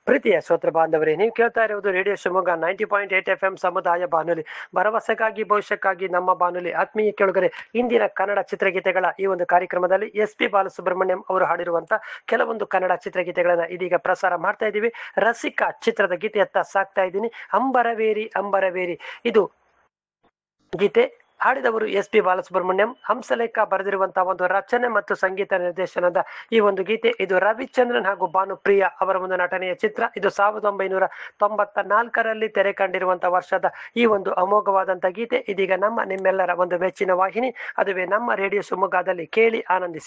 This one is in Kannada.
ಪ್ರೀತಿಯ ಶ್ರೋತೃ ಬಾಂಧವರೇ ನೀವು ಕೇಳ್ತಾ ಇರುವುದು radio Shivamogga ninety point eight F M ಸಮುದಾಯ ಬಾನುಲಿ ಭರವಸೆಗಾಗಿ ಭವಿಷ್ಯಕ್ಕಾಗಿ ನಮ್ಮ ಬಾನುಲಿ ಆತ್ಮೀಯ ಕೇಳುಗರೆ ಇಂದಿನ ಕನ್ನಡ ಚಿತ್ರಗೀತೆಗಳ ಈ ಒಂದು ಕಾರ್ಯಕ್ರಮದಲ್ಲಿ ಎಸ್ ಪಿ ಬಾಲಸುಬ್ರಹ್ಮಣ್ಯಂ ಅವರು ಹಾಡಿರುವಂತ ಕೆಲವೊಂದು ಕನ್ನಡ ಚಿತ್ರಗೀತೆಗಳನ್ನ ಇದೀಗ ಪ್ರಸಾರ ಮಾಡ್ತಾ ಇದ್ದೀವಿ ರಸಿಕಾ ಚಿತ್ರದ ಗೀತೆಯತ್ತ ಸಾಕ್ತಾ ಇದ್ದೀನಿ ಅಂಬರವೇರಿ ಅಂಬರವೇರಿ ಇದು ಗೀತೆ ಹಾಡಿದವರು ಎಸ್ ಪಿ ಬಾಲಸುಬ್ರಹ್ಮಣ್ಯಂ ಹಂಸಲೇಖ ಬರೆದಿರುವಂತಹ ಒಂದು ರಚನೆ ಮತ್ತು ಸಂಗೀತ ನಿರ್ದೇಶನದ ಈ ಒಂದು ಗೀತೆ ಇದು ರವಿಚಂದ್ರನ್ ಹಾಗೂ ಭಾನುಪ್ರಿಯ ಅವರ ಒಂದು ನಟನೆಯ ಚಿತ್ರ ಇದು ಸಾವಿರದ ಒಂಬೈನೂರ ತೊಂಬತ್ತ ನಾಲ್ಕರಲ್ಲಿ ತೆರೆ ಕಂಡಿರುವಂತಹ ವರ್ಷದ ಈ ಒಂದು ಅಮೋಘವಾದಂತಹ ಗೀತೆ ಇದೀಗ ನಮ್ಮ ನಿಮ್ಮೆಲ್ಲರ ಒಂದು ಮೆಚ್ಚಿನ ವಾಹಿನಿ ಅದುವೇ ನಮ್ಮ ರೇಡಿಯೋ ಶಿವಮೊಗ್ಗದಲ್ಲಿ ಕೇಳಿ ಆನಂದಿಸಿ